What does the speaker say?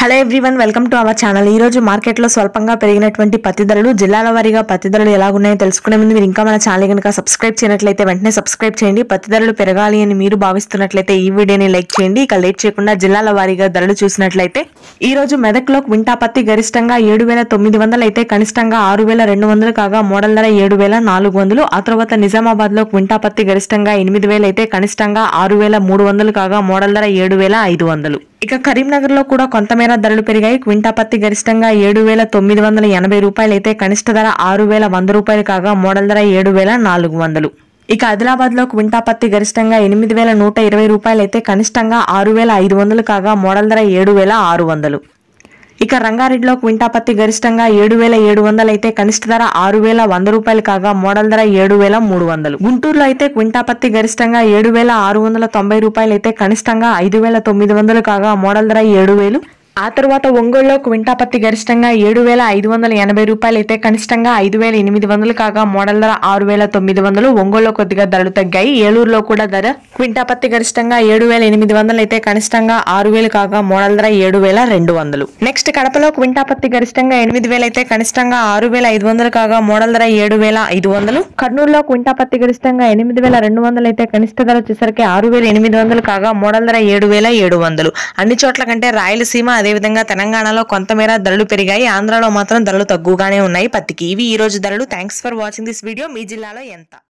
hello everyone welcome to our channel ఈ రోజు మార్కెట్లో స్వల్పంగా పెరిగినటువంటి పత్తి ధరలు జిల్లాల వారీగా పత్తి ధరలు ఎలా ఉన్నాయో తెలుసుకునే ముందు మీరు ఇంకా మన ఛానల్ కనుక సబ్స్క్రైబ్ చేయనట్లయితే వెంటనే సబ్స్క్రైబ్ చేయండి పత్తి ధరలు పెరగాలి అని మీరు భావిస్తున్నట్లయితే ఈ వీడియోని లైక్ చేయండి ఇక లేట్ చేయకుండా జిల్లాల వారీగా ధరలు చూసినట్లయితే ఈ రోజు మెదక్లో క్వింటా పత్తి గరిష్టంగా ఏడు వేల తొమ్మిది వందలు అయితే కనిష్టంగా ఆరు వేల రెండు వందలు కాగా మోడల్ ధర ఏడు వేల నాలుగు వందలు ఆ తర్వాత నిజామాబాద్ లో క్వింటా పత్తి గరిష్టంగా ఎనిమిది వేలు అయితే కనిష్టంగా ఆరు వేల మూడు వందలు కాగా మోడల్ ధర ఏడు వేల ఐదు వందలు ఇక కరీంనగర్ లో కూడా కొంతమేర ధరలు పెరిగాయి క్వింటా పత్తి గరిష్టంగా ఏడు వేల తొమ్మిది వందల ఎనభై రూపాయలు అయితే కనిష్ట ధర ఆరు వేల వంద రూపాయలు కాగా మోడల్ ధర ఏడు వేల నాలుగు వందలు ఇక ఆదిలాబాద్ లో క్వింటా పత్తి గరిష్టంగా ఎనిమిది వేల నూట ఇరవై రూపాయలు అయితే కనిష్టంగా ఆరు వేల ఐదు వందలు కాగా మోడల్ ధర ఏడు వేల ఆరు వందలు ఇక రంగారెడ్డిలో క్వింటా పత్తి గరిష్టంగా ఏడు వేల ఏడు వందలు అయితే కనిష్ట ధర ఆరు వేల వంద రూపాయలు కాగా మోడల్ ధర ఏడు వేల మూడు వందలు గుంటూరులో అయితే క్వింటా పత్తి గరిష్టంగా ఏడు వేల ఆరు వందల తొంభై రూపాయలు అయితే కనిష్టంగా ఐదు వేల తొమ్మిది వందలు కాగా మోడల్ ధర ఏడు వేలు ఆ తర్వాత ఒంగోలులో క్వింటా పత్తి గరిష్టంగా ఏడు వేల ఐదు వందల ఎనభై రూపాయలు అయితే కనిష్టంగా ఐదు వేల ఎనిమిది వందలు కాగా మోడల్ ధర ఆరు వేల తొమ్మిది వందలు ఒంగోలులో కొద్దిగా ధరలు తగ్గాయి ఏలూరులో కూడా ధర క్వింటా పత్తి గరిష్టంగా ఏడు వేల ఎనిమిది వందలు అయితే కనిష్టంగా ఆరు వేలు కాగా మోడల్ ధర ఏడు వేల రెండు వందలు నెక్స్ట్ కడపలో క్వింటా పత్తి గరిష్టంగా ఎనిమిది వేలు అయితే కనిష్టంగా ఆరు వేల ఐదు వందలు కాగా మోడల్ ధర ఏడు వేల ఐదు వందలు కర్నూలులో క్వింటా పత్తి గరిష్టంగా ఎనిమిది వేల రెండు వందలు అయితే కనిష్ట ధర వచ్చేసరికి ఆరు వేల ఎనిమిది వందలు కాగా మోడల్ ధర ఏడు వేల ఏడు వందలు అన్ని చోట్ల కంటే రాయలసీమ అదేవిధంగా తెలంగాణలో కొంతమేర ధరలు పెరిగాయి ఆంధ్రాలో మాత్రం ధరలు తక్కువగానే ఉన్నాయి పత్తికి ఇవి ఈ రోజు ధరలు thanks for watching this video మీ జిల్లాలో ఎంత